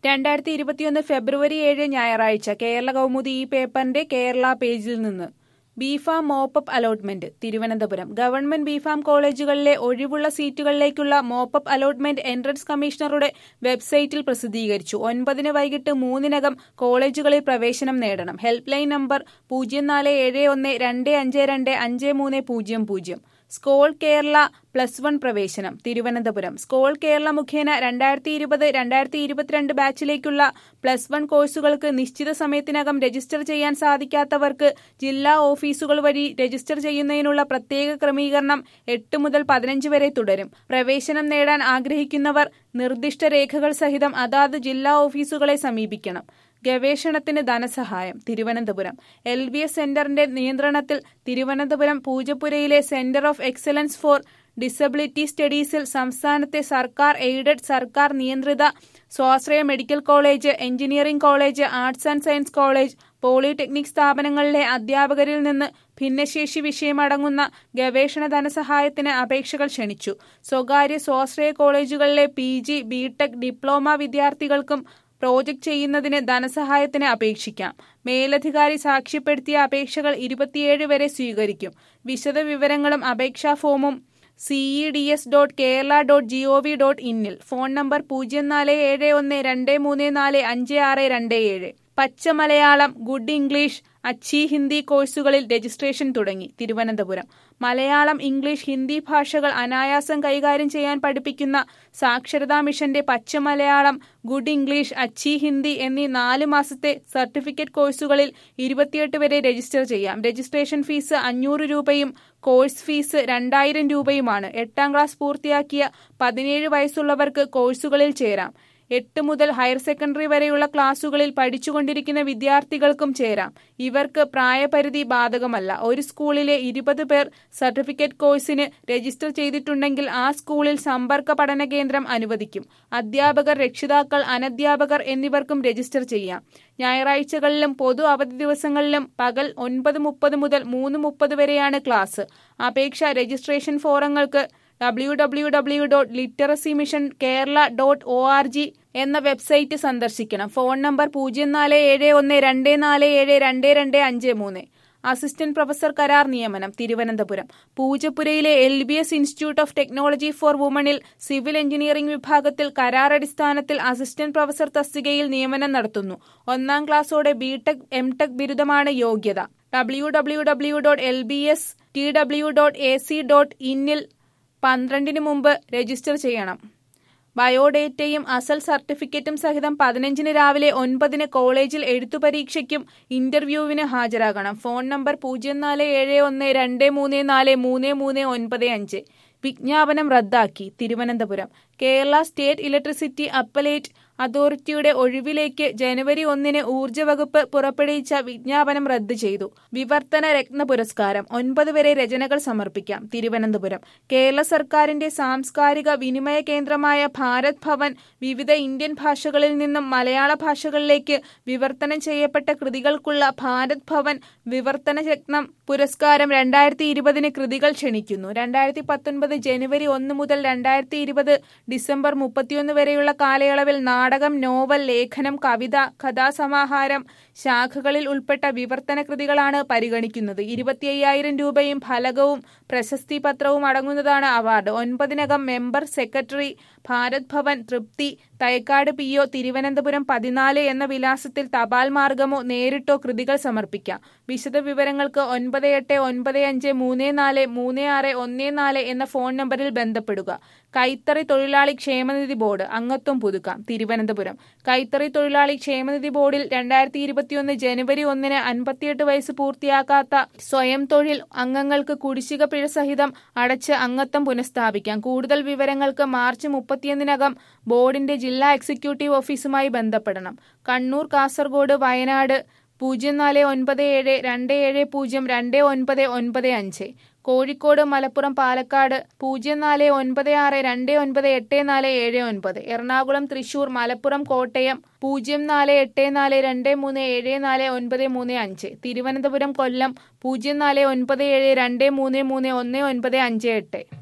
രണ്ടായിരത്തി ഇരുപത്തിയൊന്ന് ഫെബ്രുവരി ഏഴ് ഞായറാഴ്ച കേരള കൗമുദി ഈ പേപ്പറിന്റെ കേരള പേജിൽ നിന്ന് B Pharm mop up allotment Thiruvananthapuram government B Pharm കോളേജുകളിലെ ഒഴിവുള്ള സീറ്റുകളിലേക്കുള്ള മോപ്പപ്പ് അലോട്ട്മെന്റ് എൻട്രൻസ് കമ്മീഷണറുടെ വെബ്സൈറ്റിൽ പ്രസിദ്ധീകരിച്ചു ഒൻപതിന് വൈകിട്ട് മൂന്നിനകം കോളേജുകളിൽ പ്രവേശനം നേടണം ഹെൽപ്പ് ലൈൻ നമ്പർ പൂജ്യം നാല് ഏഴ് ഒന്ന് രണ്ട് അഞ്ച് രണ്ട് അഞ്ച് മൂന്ന് പൂജ്യം പൂജ്യം സ്കോൾ കേരള പ്ലസ് വൺ പ്രവേശനം തിരുവനന്തപുരം സ്കോൾ കേരള മുഖേന രണ്ടായിരത്തി ഇരുപത് രണ്ടായിരത്തി ഇരുപത്തിരണ്ട് ബാച്ചിലേക്കുള്ള പ്ലസ് വൺ കോഴ്സുകൾക്ക് നിശ്ചിത സമയത്തിനകം രജിസ്റ്റർ ചെയ്യാൻ സാധിക്കാത്തവർക്ക് ജില്ലാ ഓഫീസുകൾ വഴി രജിസ്റ്റർ ചെയ്യുന്നതിനുള്ള പ്രത്യേക ക്രമീകരണം എട്ട് മുതൽ പതിനഞ്ച് വരെ തുടരും പ്രവേശനം നേടാൻ ആഗ്രഹിക്കുന്നവർ നിർദ്ദിഷ്ട രേഖകൾ സഹിതം അതാത് ജില്ലാ ഓഫീസുകളെ സമീപിക്കണം ഗവേഷണത്തിന് ധനസഹായം തിരുവനന്തപുരം എൽ വി എസ് സെന്ററിന്റെ നിയന്ത്രണത്തിൽ തിരുവനന്തപുരം പൂജപ്പുരയിലെ centre of excellence for disability സ്റ്റഡീസിൽ സംസ്ഥാനത്തെ സർക്കാർ എയ്ഡഡ് സർക്കാർ നിയന്ത്രിത സ്വാശ്രയ medical college engineering college arts and science college polytechnic സ്ഥാപനങ്ങളിലെ അധ്യാപകരിൽ നിന്ന് ഭിന്നശേഷി വിഷയമടങ്ങുന്ന ഗവേഷണ ധനസഹായത്തിന് അപേക്ഷകൾ ക്ഷണിച്ചു സ്വകാര്യ സ്വാശ്രയ കോളേജുകളിലെ പി ജി ബിടെക് ഡിപ്ലോമ വിദ്യാർത്ഥികൾക്കും പ്രോജക്ട് ചെയ്യുന്നതിന് ധനസഹായത്തിന് അപേക്ഷിക്കാം മേലധികാരി സാക്ഷ്യപ്പെടുത്തിയ അപേക്ഷകൾ ഇരുപത്തിയേഴ് വരെ സ്വീകരിക്കും വിശദ വിവരങ്ങളും അപേക്ഷാ ഫോമും C E D S dot Kerala dot G O V dot ഇന്നിൽ ഫോൺ നമ്പർ പൂജ്യം നാല് ഏഴ് ഒന്ന് രണ്ട് മൂന്ന് നാല് അഞ്ച് ആറ് രണ്ട് ഏഴ് പച്ച മലയാളം ഗുഡ് ഇംഗ്ലീഷ് അച്ചി ഹിന്ദി കോഴ്സുകളിൽ രജിസ്ട്രേഷൻ തുടങ്ങി തിരുവനന്തപുരം മലയാളം ഇംഗ്ലീഷ് ഹിന്ദി ഭാഷകൾ അനായാസം കൈകാര്യം ചെയ്യാൻ പഠിപ്പിക്കുന്ന സാക്ഷരതാ മിഷന്റെ പച്ച മലയാളം ഗുഡ് ഇംഗ്ലീഷ് അച്ചി ഹിന്ദി എന്നീ നാല് മാസത്തെ സർട്ടിഫിക്കറ്റ് കോഴ്സുകളിൽ ഇരുപത്തിയെട്ട് വരെ രജിസ്റ്റർ ചെയ്യാം രജിസ്ട്രേഷൻ ഫീസ് അഞ്ഞൂറ് രൂപയും കോഴ്സ് ഫീസ് രണ്ടായിരം രൂപയുമാണ് എട്ടാം ക്ലാസ് പൂർത്തിയാക്കിയ പതിനേഴ് വയസ്സുള്ളവർക്ക് കോഴ്സുകളിൽ ചേരാം എട്ട് മുതൽ ഹയർ സെക്കൻഡറി വരെയുള്ള ക്ലാസുകളിൽ പഠിച്ചുകൊണ്ടിരിക്കുന്ന വിദ്യാർത്ഥികൾക്കും ചേരാം ഇവർക്ക് പ്രായപരിധി ബാധകമല്ല ഒരു സ്കൂളിലെ ഇരുപത് പേർ സർട്ടിഫിക്കറ്റ് കോഴ്സിന് രജിസ്റ്റർ ചെയ്തിട്ടുണ്ടെങ്കിൽ ആ സ്കൂളിൽ സമ്പർക്ക പഠന കേന്ദ്രം അനുവദിക്കും അധ്യാപകർ രക്ഷിതാക്കൾ അനധ്യാപകർ എന്നിവർക്കും രജിസ്റ്റർ ചെയ്യാം ഞായറാഴ്ചകളിലും പൊതു അവധി ദിവസങ്ങളിലും പകൽ ഒൻപത് മുപ്പത് മുതൽ മൂന്ന് മുപ്പത് വരെയാണ് ക്ലാസ് അപേക്ഷ രജിസ്ട്രേഷൻ ഫോറങ്ങൾക്ക് W W W dot literacy mission Kerala dot O R G എന്ന വെബ്സൈറ്റ് സന്ദർശിക്കണം ഫോൺ നമ്പർ പൂജ്യം നാല് ഏഴ് ഒന്ന് രണ്ട് നാല് ഏഴ് രണ്ട് രണ്ട് അഞ്ച് മൂന്ന് അസിസ്റ്റന്റ് പ്രൊഫസർ കരാർ നിയമനം തിരുവനന്തപുരം പൂജപ്പുരയിലെ L B S institute of technology for വുമണിൽ സിവിൽ എഞ്ചിനീയറിംഗ് വിഭാഗത്തിൽ കരാർ അടിസ്ഥാനത്തിൽ അസിസ്റ്റന്റ് പ്രൊഫസർ തസ്തികയിൽ നിയമനം നടത്തുന്നു ഒന്നാം ക്ലാസ്സോടെ ബിടെക് എം ടെക് ബിരുദമാണ് യോഗ്യത W W W dot L B S T W dot A C dot ഇന്നിൽ പന്ത്രണ്ടിന് മുമ്പ് രജിസ്റ്റർ ചെയ്യണം ബയോഡേറ്റയും അസൽ സർട്ടിഫിക്കറ്റും സഹിതം പതിനഞ്ചിന് രാവിലെ ഒൻപതിന് കോളേജിൽ എഴുത്തു പരീക്ഷയ്ക്കും ഇന്റർവ്യൂവിന് ഹാജരാകണം ഫോൺ നമ്പർ പൂജ്യം നാല് ഏഴ് ഒന്ന് രണ്ട് മൂന്ന് നാല് മൂന്ന് മൂന്ന് ഒൻപത് അഞ്ച് വിജ്ഞാപനം റദ്ദാക്കി Thiruvananthapuram Kerala state electricity appellate അതോറിറ്റിയുടെ ഒഴിവിലേക്ക് ജനുവരി ഒന്നിന് ഊർജ്ജ വകുപ്പ് പുറപ്പെടുവിച്ച വിജ്ഞാപനം റദ്ദു ചെയ്തു വിവർത്തന രത്ന പുരസ്കാരം ഒൻപത് വരെ രചനകൾ സമർപ്പിക്കാം തിരുവനന്തപുരം കേരള സർക്കാരിന്റെ സാംസ്കാരിക വിനിമയ കേന്ദ്രമായ ഭാരത് ഭവൻ വിവിധ ഇന്ത്യൻ ഭാഷകളിൽ നിന്നും മലയാള ഭാഷകളിലേക്ക് വിവർത്തനം ചെയ്യപ്പെട്ട കൃതികൾക്കുള്ള ഭാരത് ഭവൻ വിവർത്തന രത്നം പുരസ്കാരം രണ്ടായിരത്തി ഇരുപതിന് കൃതികൾ ക്ഷണിക്കുന്നു രണ്ടായിരത്തി പത്തൊൻപത് ജനുവരി ഒന്ന് മുതൽ രണ്ടായിരത്തി ഇരുപത് ഡിസംബർ മുപ്പത്തിയൊന്ന് വരെയുള്ള കാലയളവിൽ നാടകം നോവൽ ലേഖനം കവിത കഥാസമാഹാരം ശാഖകളിൽ ഉൾപ്പെട്ട വിവർത്തന കൃതികളാണ് പരിഗണിക്കുന്നത് ഇരുപത്തി അയ്യായിരം രൂപയും ഫലകവും പ്രശസ്തി പത്രവും അടങ്ങുന്നതാണ് അവാർഡ് ഒൻപതിനകം member secretary Bharat Bhavan Thripthi Thycaud P O Thiruvananthapuram പതിനാല് എന്ന വിലാസത്തിൽ തപാൽ മാർഗമോ നേരിട്ടോ കൃതികൾ സമർപ്പിക്കാം വിശദ വിവരങ്ങൾക്ക് ഒൻപത് എട്ട് ഒൻപത് അഞ്ച് മൂന്ന് നാല് മൂന്ന് ആറ് ഒന്ന് നാല് എന്ന ഫോൺ നമ്പറിൽ ബന്ധപ്പെടുക കൈത്തറി തൊഴിലാളി ക്ഷേമനിധി ബോർഡ് അംഗത്വം പുതുക്കാം തിരുവനന്തപുരം കൈത്തറി തൊഴിലാളി ക്ഷേമനിധി ബോർഡിൽ രണ്ടായിരത്തി ഇരുപത്തിയൊന്ന് ജനുവരി ഒന്നിന് അൻപത്തിയെട്ട് വയസ്സ് പൂർത്തിയാക്കാത്ത സ്വയം തൊഴിൽ അംഗങ്ങൾക്ക് കുടിശ്ശിക പിഴ സഹിതം അടച്ച് അംഗത്വം പുനഃസ്ഥാപിക്കാം കൂടുതൽ വിവരങ്ങൾക്ക് മാർച്ച് മുപ്പത്തിയൊന്നിനകം ബോർഡിന്റെ ജില്ലാ എക്സിക്യൂട്ടീവ് ഓഫീസുമായി ബന്ധപ്പെടണം കണ്ണൂർ കാസർഗോഡ് വയനാട് പൂജ്യം നാല് ഒൻപത് ഏഴ് രണ്ട് ഏഴ് പൂജ്യം രണ്ട് ഒൻപത് ഒൻപത് അഞ്ച് കോഴിക്കോട് മലപ്പുറം പാലക്കാട് പൂജ്യം നാല് ഒൻപത് ആറ് രണ്ട് ഒൻപത് എട്ട് നാല് ഏഴ് ഒൻപത് എറണാകുളം തൃശൂർ മലപ്പുറം കോട്ടയം പൂജ്യം നാല് എട്ട് നാല് രണ്ട് മൂന്ന് ഏഴ് നാല് ഒൻപത് മൂന്ന് അഞ്ച് തിരുവനന്തപുരം കൊല്ലം പൂജ്യം നാല് ഒൻപത് ഏഴ് രണ്ട് മൂന്ന് മൂന്ന് ഒന്ന് ഒൻപത് അഞ്ച് എട്ട്